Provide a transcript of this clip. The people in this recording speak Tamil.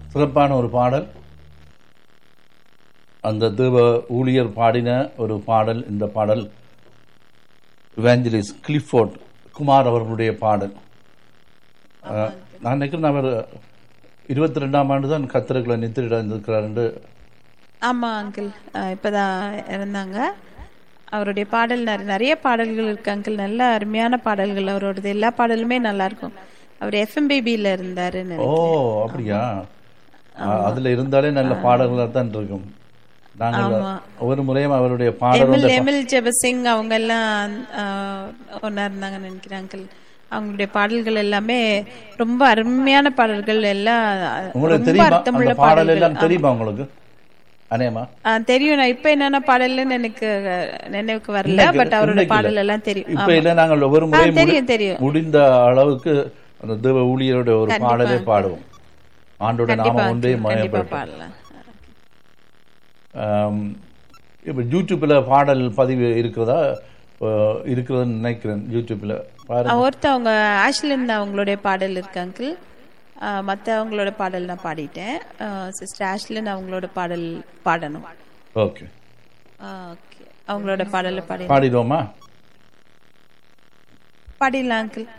சிறப்பான ஒரு பாடல் அந்த தேவ ஊழியர் பாடின ஒரு பாடல் இந்த பாடல் இவாஞ்சலிஸ் கிளிஃபோர்ட் குமார் அவர்களுடைய பாடல் அஹ், நான் நினைக்கிறேன் அவர் இருபத்தி ரெண்டாம் ஆண்டு தான் கத்திரக்குள்ள நித்திரிட இருந்திருக்கிறார் ஆமா அங்கிள் இப்பதான் இருந்தாங்க அவருடைய பாடல் நிறைய நிறைய பாடல்கள் இருக்கு அங்கிள் நல்ல அருமையான பாடல்கள் அவரோடது எல்லா பாடலுமே நல்லா இருக்கும் அவர் எஃப்எம்பிபியில இருந்தாரு ஓ அப்படியா அஹ், அதுல இருந்தாலே நல்ல பாடல்களாக தான் இருக்கும் நாங்கள் ஒவ்வொரு முறையும் அவருடைய பாடல் எமில் எமில் ஜெபசிங் அவங்க எல்லாம் ஒன்னா இருந்தாங்கன்னு நினைக்கிறேன் அங்கிள் அவங்களுடைய பாடல்கள் எல்லாமே ரொம்ப அருமையான பாடல்கள் எல்லாம் உங்களுக்கு ரொம்ப தெரியுமா அர்த்தமுள்ள அந்த பாடல் பாடல்கள் எல்லாம் தெரியுமா உங்களுக்கு அனேமா ஆ, தெரியும் நான் இப்ப என்னென்ன பாடல்னு எனக்கு அஹ், நினைவுக்கு வரல பட் அவரோட இன்னைக்கு பாடல் இல்ல. எல்லாம் தெரியும் இப்ப இல்ல நாங்கள் ஒவ்வொரு ஆ, முறையும் தெரியும் முடி- தெரியும் முடிந்த அளவுக்கு அந்த தேவ ஊழியருடைய ஒரு பாடலை பாடுவோம் ஆண்டோட நாம ஒன்றே கண்டிப்பா மயப்படும் பாடலாம் இப்போ யூடியூப்ல பாடல் பதிவு இருக்கிறதா அஹ், இருக்கிறதுன்னு நினைக்கிறேன் யூடியூப்ல பாருங்க ஆ, ஒருத்தவங்க ஆஷ்லின் அவங்களுடைய பாடல் இருக்கு அங்கிள் மற்றவங்களோட பாடல் நான் பாடிட்டேன் சிஸ்டர் ஆஷ்லின் அவங்களோட பாடல் பாடணும் ஓகே ஓகே அவங்களோட பாடலை பாடி பாடிடுவோமா பாடிடலாம் அங்கிள்